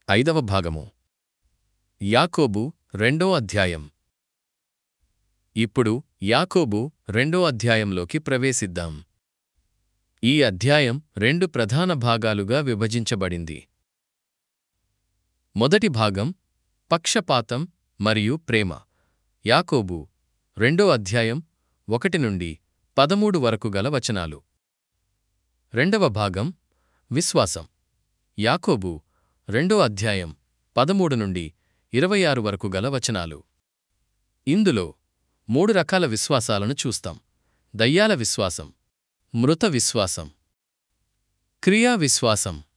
ఐదవ భాగము యాకోబు రెండో అధ్యాయం ఇప్పుడు యాకోబు రెండో అధ్యాయంలోకి ప్రవేశిద్దాం ఈ అధ్యాయం రెండు ప్రధాన భాగాలుగా విభజించబడింది మొదటి భాగం పక్షపాతం మరియు ప్రేమ యాకోబు రెండో అధ్యాయం ఒకటి నుండి పదమూడు వరకు గల వచనాలు రెండవ భాగం విశ్వాసం యాకోబు రెండో అధ్యాయం పదమూడు నుండి ఇరవై ఆరు వరకు గల వచనాలు ఇందులో మూడు రకాల విశ్వాసాలను చూస్తాం దయ్యాల విశ్వాసం మృత విశ్వాసం క్రియా విశ్వాసం